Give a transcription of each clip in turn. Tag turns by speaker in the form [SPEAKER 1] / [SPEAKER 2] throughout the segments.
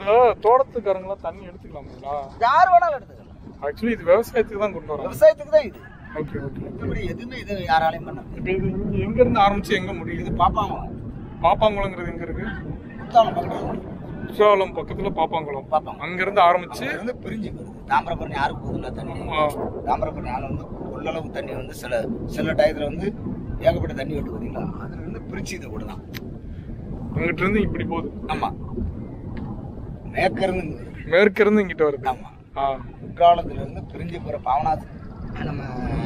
[SPEAKER 1] இந்த தோட்டத்துக்காரங்களாம் தண்ணி எடுத்துக்கலாங்களா
[SPEAKER 2] யார் வேணாலும் எடுத்துக்கலாம்
[SPEAKER 1] ஆக்சுவலி இது விவசாயத்துக்கு தான் கொண்டு வரோம்
[SPEAKER 2] விவசாயத்துக்கு தான் இது
[SPEAKER 1] ஓகே ஓகே
[SPEAKER 2] மற்றபடி எதுவுமே இது யாராலையும் பண்ண முடியாது.
[SPEAKER 1] இப்போ இது இங்க எங்க இருந்து ஆரம்பிச்சு எங்க முடியுது
[SPEAKER 2] இது பாப்பாங்க
[SPEAKER 1] பாப்பாங்குளங்கிறது எங்க இருக்கு
[SPEAKER 2] குத்தாலம் பக்கத்தில்
[SPEAKER 1] குற்றாலம் பக்கத்துல பாப்பாங்குளம்
[SPEAKER 2] பாப்பாங்க
[SPEAKER 1] அங்க இருந்து ஆரம்பிச்சு
[SPEAKER 2] இருந்து பிரிஞ்சு வருது தாமிரபரணி யாருக்கு போகுதுல்ல தண்ணி
[SPEAKER 1] ஆ,
[SPEAKER 2] தாமிரபரணி ஆள் வந்து உள்ளளவு தண்ணி வந்து சில சில டயத்துல வந்து ஏகப்பட்ட தண்ணி விட்டு பார்த்தீங்களா அதுல இருந்து பிரிச்சு இதை விடலாம்
[SPEAKER 1] அங்கிட்ட இருந்து இப்படி போகுது
[SPEAKER 2] ஆமா மேற்க இருந்து இங்க வருது.
[SPEAKER 1] மேற்கு இருந்து இங்கிட்ட வருது
[SPEAKER 2] ஆமா
[SPEAKER 1] ஆ
[SPEAKER 2] குற்றாலத்துல இருந்து பிரிஞ்சு போற பாவனாத் நம்ம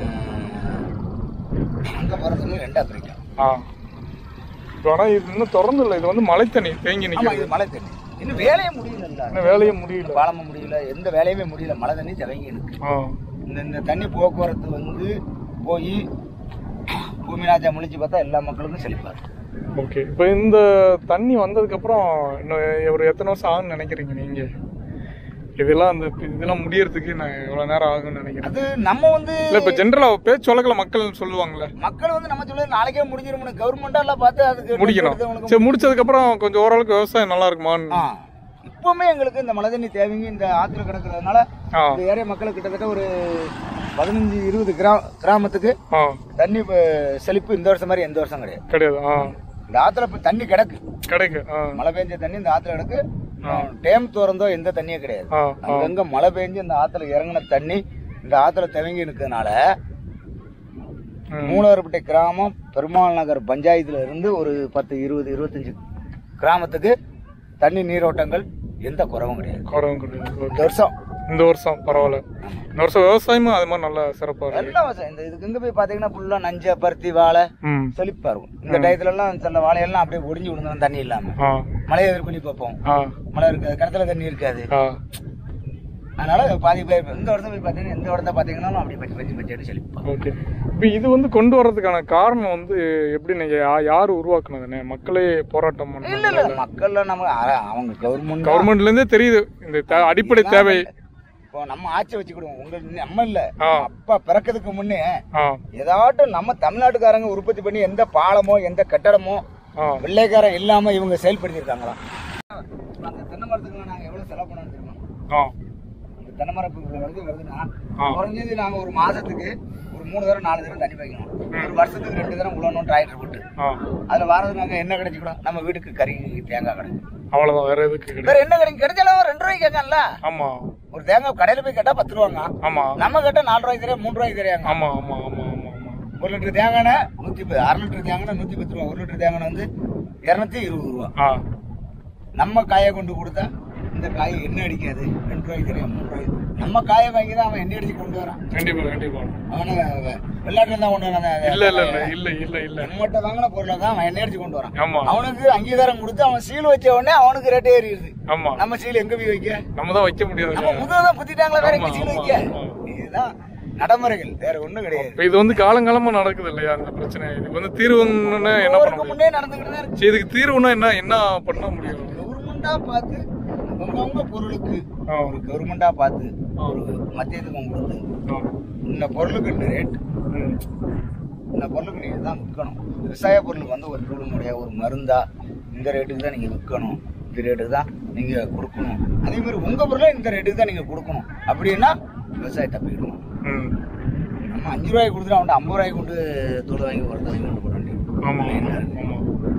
[SPEAKER 2] அங்க போறதுல ரெண்டா பிரிக்கலாம்
[SPEAKER 1] ஆ இப்போ ஆனா இது இன்னும் திறந்து இல்லை இது வந்து மழை தண்ணி தேங்கி
[SPEAKER 2] ஆமா
[SPEAKER 1] நிற்கிறது
[SPEAKER 2] இது மழை தண்ணி இன்னும் வேலையே முடியல
[SPEAKER 1] இன்னும் வேலையே முடியல
[SPEAKER 2] பாலமும் முடியல எந்த வேலையுமே முடியல மழை தண்ணி தேங்கி இருக்கு
[SPEAKER 1] ஆ
[SPEAKER 2] இந்த இந்த தண்ணி போக்குவரத்து வந்து போய் பூமிராஜா முழிச்சு பார்த்தா எல்லா மக்களுக்கும் செழிப்பாரு
[SPEAKER 1] ஓகே இப்போ இந்த தண்ணி வந்ததுக்கு அப்புறம் இன்னும் ஒரு எத்தனை வருஷம் ஆகும்னு நினைக்கிறீங்க நீங்க இதெல்லாம் அந்த இதெல்லாம் முடியறதுக்கு நான் எவ்வளவு நேரம் ஆகும்னு நினைக்கிறேன்
[SPEAKER 2] அது நம்ம வந்து
[SPEAKER 1] இல்ல இப்ப ஜென்ரலா பேச்சு வழக்கில் மக்கள் சொல்லுவாங்கல்ல
[SPEAKER 2] மக்கள் வந்து நம்ம சொல்ல நாளைக்கே முடிஞ்சிரும் கவர்மெண்டா எல்லாம் பார்த்து அதுக்கு
[SPEAKER 1] முடிக்கணும்
[SPEAKER 2] எடுத்தவங்களுக்கு
[SPEAKER 1] சரி முடிச்சதுக்கு அப்புறம் கொஞ்சம் ஓரளவுக்கு விவசாயம் நல்லா இருக்குமான்னு
[SPEAKER 2] ஆ. இப்பவுமே எங்களுக்கு இந்த மழை தண்ணி தேவைங்க இந்த ஆத்துல கிடக்குறதுனால
[SPEAKER 1] ஆ
[SPEAKER 2] இந்த ஏரியா மக்களுக்கு கிட்டத்தட்ட ஒரு பதினஞ்சு இருபது கிரா கிராமத்துக்கு
[SPEAKER 1] ஆ
[SPEAKER 2] தண்ணி இப்ப செழிப்பு இந்த வருஷம் மாதிரி எந்த வருஷம் கிடையாது
[SPEAKER 1] கிடையாது ஆ
[SPEAKER 2] இந்த ஆத்துல இப்ப தண்ணி கிடக்கு
[SPEAKER 1] கிடைக்கு ஆ
[SPEAKER 2] மழை பெஞ்ச தண்ணி இந்த ஆத்துல கிடக்கு டேம் திறந்தோ எந்த தண்ணியும் கிடையாது
[SPEAKER 1] ஆ ஆ
[SPEAKER 2] அங்கங்க மழை பெஞ்சு இந்த ஆத்துல இறங்கின தண்ணி இந்த ஆத்துல தேங்கி இருக்கிறதுனால
[SPEAKER 1] ம்.
[SPEAKER 2] மூலவரப்பட்டை கிராமம் பெருமாள் நகர் பஞ்சாயத்துல இருந்து ஒரு பத்து இருபது இருபத்தஞ்சு கிராமத்துக்கு தண்ணி நீரோட்டங்கள் எந்த குறவும் கிடையாது
[SPEAKER 1] குறவும் கிடையாது
[SPEAKER 2] இந்த
[SPEAKER 1] ஓகே.
[SPEAKER 2] வருஷம்
[SPEAKER 1] இந்த வருஷம் பரவாயில்ல இந்த வருஷம் விவசாயமும் அது மாதிரி நல்லா சிறப்பா இருக்கு
[SPEAKER 2] நல்ல விவசாயம் இந்த இதுக்கு இங்க போய் பாத்தீங்கன்னா ஃபுல்லா நஞ்ச பருத்தி வாழை
[SPEAKER 1] ம்
[SPEAKER 2] செழிப்பா இருக்கும் இந்த டயத்துல எல்லாம் சில வாழையெல்லாம் அப்படியே ஒடிஞ்சு விழுந்துடும் தண்ணி இல்லாம
[SPEAKER 1] ஆ
[SPEAKER 2] மழையை எதிர் பண்ணி பார்ப்போம்
[SPEAKER 1] ஆ
[SPEAKER 2] மழை இருக்காது கிணத்துல தண்ணி இருக்காது
[SPEAKER 1] ஆ
[SPEAKER 2] அதனால பாதி பேர் இந்த வருஷம் போய் பாத்தீங்கன்னா இந்த வருடம் பாத்தீங்கன்னா அப்படி பச்சை பச்சை பச்சை செழிப்பா
[SPEAKER 1] ஓகே இப்போ இது வந்து கொண்டு வர்றதுக்கான காரணம் வந்து எப்படி நீங்க யா- யாரு உருவாக்குனதுண்ணே மக்களே போராட்டம்
[SPEAKER 2] இல்ல
[SPEAKER 1] பண்ணாங்க
[SPEAKER 2] இல்ல மக்கள்ல நம்ம அ- அவங்க கவர்மெண்ட்
[SPEAKER 1] கவர்மெண்ட்ல இருந்தே தெரியுது இந்த தே- அடிப்படை தேவை
[SPEAKER 2] இப்போ நம்ம ஆட்சி வச்சுக்கிடுவோம் உங்க நம்ம இல்ல
[SPEAKER 1] ஆ.
[SPEAKER 2] அப்பா பிறக்கிறதுக்கு முன்னே
[SPEAKER 1] ஆ
[SPEAKER 2] ஏதாட்டும் நம்ம தமிழ்நாட்டுக்காரங்க உற்பத்தி பண்ணி எந்த பாலமோ எந்த கட்டடமோ
[SPEAKER 1] ஆ
[SPEAKER 2] வெள்ளைக்காரன் இல்லாம இவங்க செயல்படுத்தியிருக்காங்களா அந்த தென்னை மரத்துக்கு நாங்க எவ்வளவு செலவு பண்ணணும் தெரியுமா
[SPEAKER 1] ஆ
[SPEAKER 2] அந்த தென்னை மரம் இப்ப வருது வருதுன்னா
[SPEAKER 1] ஆ.
[SPEAKER 2] குறைஞ்சது நாங்க ஒரு மாசத்துக்கு ஒரு மூணு தடவை நாலு தடவை தண்ணி வைக்கணும் ஒரு வருஷத்துக்கு ரெண்டு தடவை உழணும் டிராக்டர் போட்டு
[SPEAKER 1] ஆ
[SPEAKER 2] அதுல வாரது நாங்க என்ன கிடைச்சிக்கூடும் நம்ம வீட்டுக்கு கறி தேங்காய் கிடைக்கும்
[SPEAKER 1] அவ்வளவுதான் வேற எதுக்கு கிடையாது
[SPEAKER 2] வேற என்ன கிடைக்கும் கிடைச்சாலும் ரெண்டு ரூபாய்க்கு கேட்கல
[SPEAKER 1] ஆமா
[SPEAKER 2] ஒரு தேங்காய் கடையில போய் கேட்டா பத்து ரூபாங்க
[SPEAKER 1] ஆமா
[SPEAKER 2] நம்ம கேட்டா நாலு ரூபாய்க்கு தெரியும் மூணு ரூபாய்க்கு தெரியாங்க
[SPEAKER 1] ஆமா ஆமா ஆமா ஆமா ஆமா
[SPEAKER 2] ஒரு லிட்டர் தேங்காய் நூத்தி பத்து அரை லிட்டர் தேங்காய் நூத்தி பத்து ரூபா ஒரு லிட்டர் தேங்காய் வந்து இருநூத்தி இருபது ரூபா
[SPEAKER 1] ஆ
[SPEAKER 2] நம்ம காயை கொண்டு கொடுத்தா இந்த காய் எண்ணெய் அடிக்காது ரெண்டு ரூபாய்க்கு தெரியும் மூணு ரூபாய்க்கு நம்ம காயை வாங்கி தான் அவன் எண்ணெய் அடிச்சு கொண்டு வரான்
[SPEAKER 1] கண்டிப்பா கண்டிப்பா
[SPEAKER 2] அவனை வெள்ளாட்டுல தான் கொண்டு வரான்
[SPEAKER 1] இல்ல இல்ல இல்ல இல்ல இல்ல இல்ல
[SPEAKER 2] நம்மகிட்ட வாங்கின பொருளை தான் அவன் எண்ணெய் அடிச்சு கொண்டு வரான்
[SPEAKER 1] ஆமா
[SPEAKER 2] அவனுக்கு அங்கீகாரம் கொடுத்து அவன் சீல் வச்ச உடனே அவனுக்கு ரேட் ஏறிடுது
[SPEAKER 1] ஆமா
[SPEAKER 2] நம்ம சீல் எங்க போய் வைக்க
[SPEAKER 1] நம்ம தான் வைக்க முடியாது
[SPEAKER 2] நம்ம முதல்ல தான் குத்திட்டாங்களா வேற எங்க
[SPEAKER 1] ஆமா,
[SPEAKER 2] சீல்
[SPEAKER 1] ஆமா,
[SPEAKER 2] வைக்க
[SPEAKER 1] ஆமா.
[SPEAKER 2] இதுதான் நடைமுறைகள் வேற ஒண்ணும் கிடையாது
[SPEAKER 1] இப்ப இது வந்து காலங்காலமா நடக்குது இல்லையா இந்த பிரச்சனை இதுக்கு வந்து தீர்வுன்னு என்ன பண்ண
[SPEAKER 2] ஒவ்வொருக்கு
[SPEAKER 1] முடியும்
[SPEAKER 2] முன்னே நடந்துகிட்டு தான் இருக்கு
[SPEAKER 1] சரி, இதுக்கு தீர்வுனா என்ன என்ன பண்ண முடியும்
[SPEAKER 2] கவர்மெண்டா பார்த்து அவங்கவுங்க பொருளுக்கு
[SPEAKER 1] ஆ.
[SPEAKER 2] ஒரு கவர்மெண்டா பார்த்து ஒரு மத்தியத்துவம் கொடுத்து
[SPEAKER 1] ஆ.
[SPEAKER 2] இந்த பொருளுக்கு இந்த ரேட்
[SPEAKER 1] ம்.
[SPEAKER 2] இந்த பொருளுக்கு நீங்க தான் விற்கணும் விவசாய பொருளுக்கு வந்து ஒரு பொருள் முடியாது ஒரு மருந்தா இந்த ரேட்டுக்கு தான் நீங்க விற்கணும் இந்த ரேட்டுக்கு தான் நீங்க கொடுக்கணும் அதே மாதிரி உங்க பொருளை இந்த ரேட்டுக்கு தான் நீங்க கொடுக்கணும் அப்படின்னா விவசாய தப்பிக்கணும்
[SPEAKER 1] ம்.
[SPEAKER 2] நம்ம அஞ்சு ரூபாய்க்கு கொடுத்துட்டு அவன்கிட்ட ஐம்பது ரூபாய்க்கு கொண்டு தூள் வாங்கி ஒரு வாங்கி கொண்டு போட வேண்டியது
[SPEAKER 1] ஆமா ஆமா ஆமா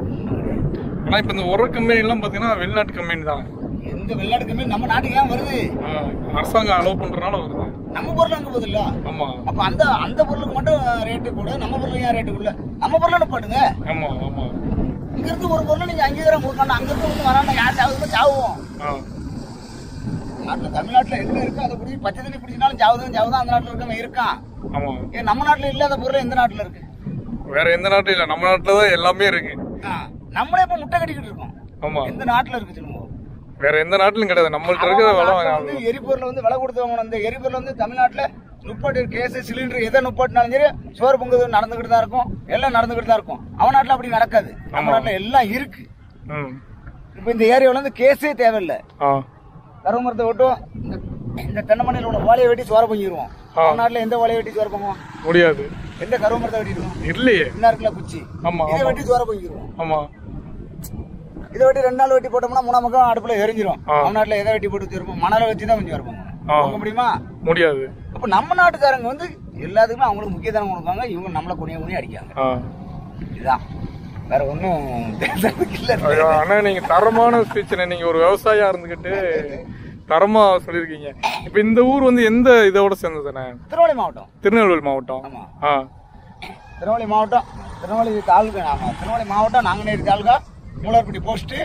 [SPEAKER 1] ஆனா இப்ப இந்த உர கம்பெனி எல்லாம் பாத்தீங்கன்னா வெளிநாட்டு கம்பெனி தான்
[SPEAKER 2] எந்த வெள்ளாட்டுக்குமே நம்ம நாட்டுக்கு ஏன் வருது
[SPEAKER 1] ஆ, அரசாங்கம் அலோவ் பண்றதுனால வருது
[SPEAKER 2] நம்ம பொருள் அங்க போகுது இல்ல
[SPEAKER 1] ஆமா
[SPEAKER 2] அப்ப அந்த அந்த பொருளுக்கு மட்டும் ரேட்டு கூட நம்ம பொருளுக்கு ஏன் ரேட்டு கூட நம்ம பொருள் போட்டுங்க
[SPEAKER 1] ஆமா ஆமா
[SPEAKER 2] இங்க இருந்து ஒரு பொருள் நீங்க அங்கீகாரம் கொடுக்கணும் அங்க இருந்து ஒண்ணு வராண்டா யார் சாவுதுமோ சாவுவோம்
[SPEAKER 1] ஆ.
[SPEAKER 2] நாட்டுல தமிழ்நாட்டுல எங்க இருக்கு அதை பிடிச்சி பச்சை தண்ணி பிடிச்சினாலும் சாவுதான் சாவுதான் அந்த நாட்டுல இருக்கவன் இருக்கான்
[SPEAKER 1] ஆமா
[SPEAKER 2] ஏன் நம்ம நாட்டுல இல்லாத பொருள் எந்த நாட்டுல இருக்கு
[SPEAKER 1] வேற எந்த நாட்டிலும் இல்ல நம்ம நாட்டுல தான் எல்லாமே இருக்கு
[SPEAKER 2] ஆ, நம்மளே இப்ப முட்டை கட்டிக்கிட்டு இருக்கோம்
[SPEAKER 1] ஆமா
[SPEAKER 2] எந்த நாட்டுல இருக்கு சொல்லுங்க
[SPEAKER 1] வேற எந்த நாட்டிலும் கிடையாது நம்மள்ட்ட இருக்கிற
[SPEAKER 2] அவன்
[SPEAKER 1] விலை
[SPEAKER 2] நாட்டுல வந்து எரிபொருள் வந்து விலை கொடுத்து வாங்கணும் இந்த எரிபொருள் வந்து தமிழ்நாட்டுல முப்பட்டு கேஸ் சிலிண்டர் எதை முப்பட்டினாலும் சரி சோறு பொங்குது நடந்துகிட்டு தான் இருக்கும் எல்லாம் நடந்துகிட்டு தான் இருக்கும் அவன் நாட்டுல அப்படி நடக்காது நம்ம
[SPEAKER 1] ஆமா.
[SPEAKER 2] நாட்டுல எல்லாம் இருக்கு
[SPEAKER 1] ம்
[SPEAKER 2] இப்ப இந்த ஏரியாவுல வந்து கேஸே தேவையில்லை
[SPEAKER 1] ஆ
[SPEAKER 2] கருமரத்தை விட்டும் இந்த இந்த தென்னமண்ணில் உள்ள ஓலையை வெட்டி சோற பொங்கிடுவோம்
[SPEAKER 1] ஆ.
[SPEAKER 2] நம்ம நாட்டுல எந்த ஓலையை வெட்டி சோற பொங்குவோம்
[SPEAKER 1] முடியாது
[SPEAKER 2] எந்த கருமரத்தை வெட்டிடுவோம்
[SPEAKER 1] இல்லையே
[SPEAKER 2] என்ன இருக்குல்ல குச்சி
[SPEAKER 1] ஆமா
[SPEAKER 2] இதை
[SPEAKER 1] ஆமா
[SPEAKER 2] வெட்டி சோற பொங்கிடுவோம்
[SPEAKER 1] ஆமா
[SPEAKER 2] இதை வெட்டி ரெண்டு நாள் வெட்டி போட்டோம்னா மூணாம் பக்கம் அடுப்புல எரிஞ்சிரும்
[SPEAKER 1] ஆ.
[SPEAKER 2] நம்ம நாட்டுல எதை வெட்டி போட்டு வச்சிருப்போம் மணலை வச்சு தான் கொஞ்சம் இருப்பாங்க
[SPEAKER 1] ஆ.
[SPEAKER 2] போக முடியுமா
[SPEAKER 1] முடியாது
[SPEAKER 2] அப்ப நம்ம நாட்டுக்காரங்க வந்து எல்லாத்துக்குமே அவங்களுக்கு முக்கியத்துவம் கொடுப்பாங்க இவங்க நம்மள குனிய குனிய அடிக்காங்க
[SPEAKER 1] ஆ
[SPEAKER 2] இதுதான் வேற ஒண்ணும் பேசுறதுக்கு இல்ல
[SPEAKER 1] ஐயோ, அண்ணா நீங்க தரமான ஸ்பீச் நீங்க ஒரு விவசாயியா இருந்துகிட்டு தரமா சொல்லியிருக்கீங்க இப்ப இந்த ஊர் வந்து எந்த இதோட சேர்ந்ததுண்ணே
[SPEAKER 2] திருநெல்வேலி மாவட்டம்
[SPEAKER 1] திருநெல்வேலி மாவட்டம்
[SPEAKER 2] ஆமா
[SPEAKER 1] ஆ
[SPEAKER 2] திருநெல்வேலி மாவட்டம் திருநெல்வேலி தாலுகா ஆமா திருநெல்வேலி மாவட்டம் நாங்குநேரி தாலுகா மூலார்பட்டி போஸ்ட்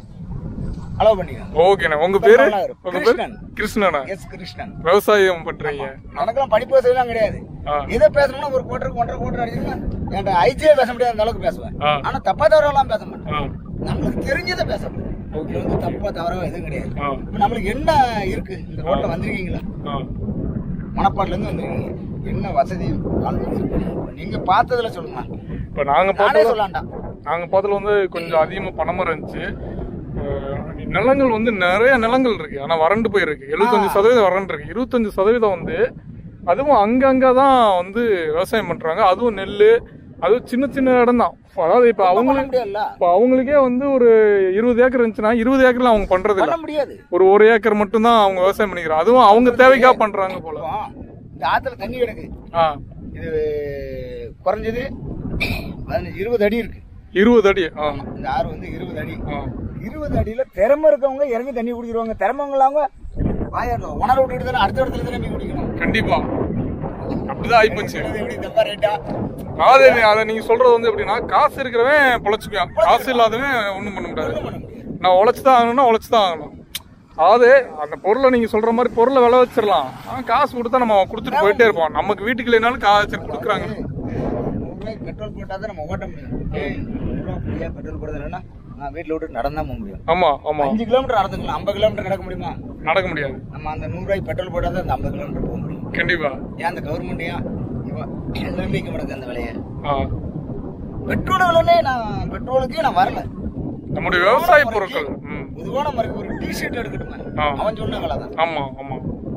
[SPEAKER 2] அலோவ் பண்ணிக்கோங்க
[SPEAKER 1] ஓகேண்ணே உங்க பேரு
[SPEAKER 2] தமிழ்நாடு.
[SPEAKER 1] உங்க பேரு
[SPEAKER 2] கிருஷ்ணன்.
[SPEAKER 1] கிருஷ்ணனா
[SPEAKER 2] எஸ் கிருஷ்ணன்
[SPEAKER 1] விவசாயம் பண்றீங்க
[SPEAKER 2] எனக்கெல்லாம் படிப்பு வசதிலாம் கிடையாது
[SPEAKER 1] ஆ.
[SPEAKER 2] இதை பேசணும்னா ஒரு கோட்டருக்கு ஒன்றரை கோட்டர் அடிச்சுன்னா என்கிட்ட ஐஜியே பேச முடியாது அந்த அளவுக்கு பேசுவேன்
[SPEAKER 1] ஆ.
[SPEAKER 2] ஆனா தப்பா தவறெல்லாம் பேச மாட்டேன்
[SPEAKER 1] ஆ
[SPEAKER 2] நம்மளுக்கு தெரிஞ்சதை பேச முடியும் இது வந்து தப்பா தவறோ எதுவும் கிடையாது
[SPEAKER 1] ஆ
[SPEAKER 2] இப்ப நம்மளுக்கு என்ன இருக்கு இந்த ரோட்ல வந்திருக்கீங்களா
[SPEAKER 1] ஆ
[SPEAKER 2] மணப்பாட்டுல இருந்து வந்திருக்கீங்க என்ன வசதி கான்ஃபிடன்ஸ் இருக்கு? இப்ப நீங்க பார்த்ததுல சொல்லுங்க
[SPEAKER 1] இப்ப நாங்க
[SPEAKER 2] நானே
[SPEAKER 1] பார்த்தது
[SPEAKER 2] சொல்லாண்டா
[SPEAKER 1] நாங்க பார்த்ததுல வந்து கொஞ்சம் அதிகமா பணமரம் இருந்துச்சு அஹ் நிலங்கள் வந்து நிறைய நிலங்கள் இருக்கு ஆனா வறண்டு போயிருக்கு எழுபத்தஞ்சு சதவீதம் வறண்டு இருக்கு இருபத்தஞ்சு சதவீதம் வந்து அதுவும் அங்கங்க தான் வந்து விவசாயம் பண்றாங்க அதுவும் நெல் அதுவும் சின்ன சின்ன இடம் தான் அதாவது இப்ப
[SPEAKER 2] பண்ண
[SPEAKER 1] அவங்களுக்கு
[SPEAKER 2] முடியாதுல்ல
[SPEAKER 1] இப்ப அவங்களுக்கே வந்து ஒரு இருபது ஏக்கர் இருந்துச்சுன்னா இருபது ஏக்கர்ல அவங்க பண்றது இல்ல
[SPEAKER 2] பண்ண முடியாது
[SPEAKER 1] ஒரு ஒரு ஏக்கர் மட்டும் தான் அவங்க விவசாயம் பண்ணிக்கிறாங்க அதுவும் அவங்க தேவைக்காக பண்றாங்க போல
[SPEAKER 2] இப்போ இந்த ஆத்துல தண்ணி கிடக்கு
[SPEAKER 1] ஆ
[SPEAKER 2] இது குறைஞ்சது பதினஞ்சு இருபது அடி இருக்கு
[SPEAKER 1] இருபது அடி ஆ
[SPEAKER 2] இந்த ஆறு வந்து இருபது அடி
[SPEAKER 1] ஆ
[SPEAKER 2] இருபது அடியில திறமை இருக்கவங்க இறங்கி தண்ணி குடிக்கிறவங்க திறமைங்களவங்க வாயாட்டம் உணர விட்டுட்டு தானே அடுத்த இடத்துல தானே போய் குடிக்கணும்
[SPEAKER 1] கண்டிப்பா அப்படிதான் ஆயிப்போச்சு
[SPEAKER 2] இது எப்படி தப்பா ரேட்டா
[SPEAKER 1] அதாவது நீ- அதை நீங்க சொல்றது வந்து எப்படின்னா காசு இருக்கிறவன் பொழைச்சுக்குவான் காசு இல்லாதவன் ஒண்ணும் பண்ண முடியாது
[SPEAKER 2] ஒண்ணும் பண்ண முடியாது
[SPEAKER 1] நான் உழைச்சுதான் ஆகணும்னா உழைச்சுதான் ஆகணும் அதாவது அந்த பொருளை நீங்க சொல்ற மாதிரி பொருளை விலை வச்சிடலாம் ஆனா காசு கொடுத்தா நம்ம கொடுத்துட்டு போயிட்டே இருப்போம் நமக்கு வீட்டுக்கு இல்லைனாலும் காசு கொடுக்குறாங்க
[SPEAKER 2] நூறு ரூபாய்க்கு பெட்ரோல் போட்டா தான் நம்ம ஓட்ட முடியும் ஏய், நூறு ரூபாய் ஃப்ரீயா பெட்ரோல் போடுறது இல்லைன்னா நான் வீட்டுல விட்டு நடந்தா போக முடியும்
[SPEAKER 1] ஆமா ஆமா
[SPEAKER 2] அஞ்சு கிலோமீட்டர் நடந்துக்கலாம் ஐம்பது கிலோமீட்டர் நடக்க முடியுமா
[SPEAKER 1] நடக்க முடியாது
[SPEAKER 2] நம்ம அந்த நூறு ரூபாய்க்கு பெட்ரோல் போட்டா தான் அந்த ஐம்பது கிலோமீட்டர் போக முடியும்
[SPEAKER 1] கண்டிப்பா
[SPEAKER 2] ஏன் அந்த கவர்மெண்ட் ஏன் இவன் நம்பிக்கை முடக்கு அந்த விலையை
[SPEAKER 1] ஆ.
[SPEAKER 2] பெட்ரோல் விலைனே நான் பெட்ரோலுக்கே நான் வரல
[SPEAKER 1] நம்முடைய விவசாய பொருட்கள் ம்.
[SPEAKER 2] பொதுவான மாதிரி ஒரு டி ஷர்ட் எடுக்கட்டுமே
[SPEAKER 1] ஆ.
[SPEAKER 2] அவன் சொன்ன விலை தான்
[SPEAKER 1] ஆமா ஆமா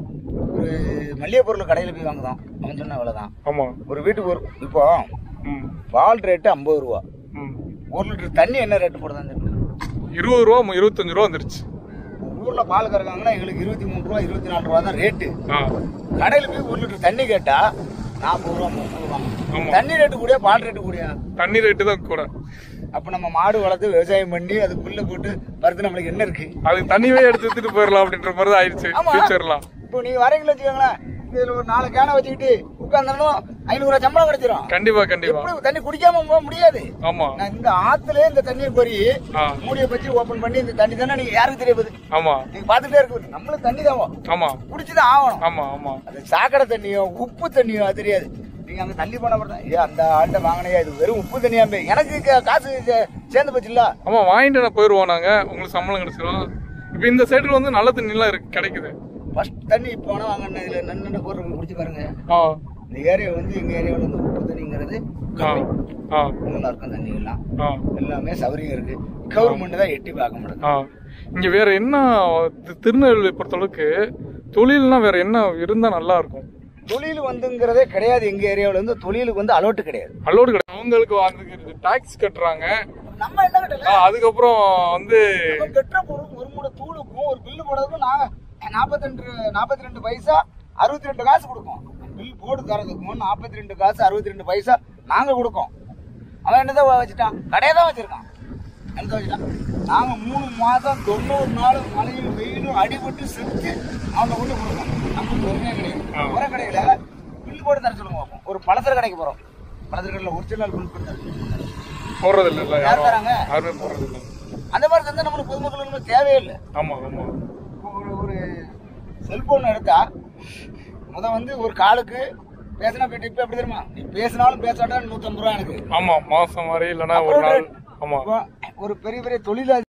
[SPEAKER 2] ஒரு மளிகை பொருள் கடையில் போய் வாங்குதான் அவன் சொன்ன விலை தான்
[SPEAKER 1] ஆமா
[SPEAKER 2] ஒரு வீட்டுக்கு ஒரு இப்போ
[SPEAKER 1] ம்
[SPEAKER 2] பால் ரேட்டு ஐம்பது ரூபா
[SPEAKER 1] ம்
[SPEAKER 2] ஒரு லிட்டர் தண்ணி என்ன ரேட்டு போடுதான் தெரியுமா?
[SPEAKER 1] இருபது ரூபா மு- இருபத்தஞ்சு ரூபா வந்துருச்சு
[SPEAKER 2] ஒரு ஊர்ல பால் கறக்காங்கன்னா எங்களுக்கு இருபத்தி மூணு ரூபா இருபத்தி நாலு ரூபா தான் ரேட்டு
[SPEAKER 1] ஆ
[SPEAKER 2] கடையில் போய் ஒரு லிட்டர் தண்ணி கேட்டா நாற்பது ரூபா முப்பது ரூபா
[SPEAKER 1] ஆமா.
[SPEAKER 2] தண்ணி ரேட்டு கூடயா பால் ரேட்டு கூடயா
[SPEAKER 1] தண்ணி ரேட்டு தான் கூட
[SPEAKER 2] அப்ப நம்ம மாடு வளர்த்து விவசாயம் பண்ணி அது புல்ல போட்டு பருத்து நம்மளுக்கு என்ன இருக்கு
[SPEAKER 1] அதுக்கு தண்ணியே எடுத்து எடுத்துட்டு போயிடலாம் அப்படின்ற மாதிரி தான் ஆயிடுச்சு
[SPEAKER 2] ஆமா.
[SPEAKER 1] ஃபியூச்சர்லாம்
[SPEAKER 2] இப்போ நீங்க வரீங்களா வச்சுக்கோங்களேன் இதுல ஒரு நாலு கேனை வச்சுக்கிட்டு உட்கார்ந்தாலும் ஐநூறு ரூபா சம்பளம் கிடைச்சிரும்
[SPEAKER 1] கண்டிப்பா கண்டிப்பா
[SPEAKER 2] எப்படி தண்ணி குடிக்காம போக முடியாது
[SPEAKER 1] ஆமா
[SPEAKER 2] நான் இந்த ஆத்துல இந்த தண்ணியை கோரி
[SPEAKER 1] ஆ
[SPEAKER 2] மூடியை பத்தி ஓபன் பண்ணி இந்த தண்ணி தானே நீங்க யாருக்கு தெரிய போகுது
[SPEAKER 1] ஆமா
[SPEAKER 2] நீங்க பாத்துட்டே இருக்கு நம்மளுக்கு தண்ணி தான்
[SPEAKER 1] ஆமா
[SPEAKER 2] குடிச்சுதான் ஆகணும்
[SPEAKER 1] ஆமா ஆமா
[SPEAKER 2] அது சாக்கடை தண்ணியோ உப்பு தண்ணியோ அது தெரியாது நீங்க அங்க தள்ளி போன மாதிரி தான் ஏ அந்த ஆள்கிட்ட வாங்கினையா இது வெறும் உப்பு தண்ணியாம்பே எனக்கு கா- காசு சே- சேர்ந்து போச்சுல்ல
[SPEAKER 1] ஆமா வாங்கிட்டு நான் போயிருவோம் நாங்க உங்களுக்கு சம்பளம் கிடைச்சிரும் இப்ப இந்த சைடுல வந்து நல்ல தண்ணிலாம் இருக்கு கிடைக்குது
[SPEAKER 2] ஃபர்ஸ்ட் தண்ணி இப்போ வேணா வாங்கின இதுல நன்னு போடுறவங்க குடிச்சு பாருங்க
[SPEAKER 1] ஆ
[SPEAKER 2] இந்த ஏரியா வந்து எங்க ஏரியாவில் வந்து உப்பு தண்ணிங்கிறது
[SPEAKER 1] ஆ ஆ
[SPEAKER 2] நல்லா இருக்கும் தண்ணி எல்லாம்
[SPEAKER 1] ஆ
[SPEAKER 2] எல்லாமே சௌகரியம் இருக்கு கவர்மெண்ட் தான் எட்டி பார்க்க மாட்டேங்குது
[SPEAKER 1] ஆ இங்க வேற என்ன தி- திருநெல்வேலி பொறுத்தளவுக்கு தொழில்னா வேற என்ன இருந்தா நல்லா இருக்கும்
[SPEAKER 2] தொழில் வந்துங்கிறதே கிடையாது எங்க ஏரியாவில் வந்து தொழிலுக்கு வந்து அலோட்டு கிடையாது
[SPEAKER 1] அலோடு கிடையாது அவங்களுக்கு அதுக்கு டாக்ஸ் கட்டுறாங்க
[SPEAKER 2] நம்ம என்ன கட்டல
[SPEAKER 1] ஆ, அதுக்கப்புறம் வந்து
[SPEAKER 2] நம்ம கட்டுற பொருள் ஒரு மூட தூளுக்கும் ஒரு பில்லு போடுறதுக்கும் நான் நாற்பத்தி ரெண்டு நாற்பத்தி ரெண்டு பைசா அறுபத்தி ரெண்டு காசு கொடுப்போம் பில் போட்டு தரதுக்கும் நாற்பத்தி ரெண்டு காசு அறுபத்தி ரெண்டு பைசா நாங்க கொடுப்போம் அவன் என்னதான் வச்சுட்டான் கடையை தான் வச்சிருக்கான் என்ன வச்சுட்டான் நாங்க மூணு மாதம் தொண்ணூறு நாள் மழையும் வெயிலும் அடிபட்டு செஞ்சு அவனை கொண்டு கொடுப்போம் நமக்கு ஒருமே கிடையாது
[SPEAKER 1] ஆ.
[SPEAKER 2] உர கடையில பில் போட்டு தர சொல்லுங்க பார்ப்போம் ஒரு பலசர கடைக்கு போறோம் பலசர கடையில் ஒரிஜினல் பில் போட்டு தர சொல்லுங்க.
[SPEAKER 1] போடுறது இல்ல
[SPEAKER 2] யார்
[SPEAKER 1] யாரும்
[SPEAKER 2] தராங்க
[SPEAKER 1] யாருமே போடுறது இல்ல
[SPEAKER 2] அந்த மாதிரி தந்தா நம்மளுக்கு பொதுமக்களுக்கு தேவையில்லை
[SPEAKER 1] ஆமா ஆமா
[SPEAKER 2] இப்போ ஒரு ஒரு செல்போன் எடுத்தா முத வந்து ஒரு காலுக்கு பேசினா போயிட்டு இப்போ எப்படி தெரியுமா நீ பேசினாலும் பேசாட்டா நூற்றம்பது ரூபா எனக்கு
[SPEAKER 1] ஆமா மாசம் மாதிரி இல்லைன்னா ஒரு நாள் ஆமா
[SPEAKER 2] இப்போ ஒரு பெரிய பெரிய தொழிலா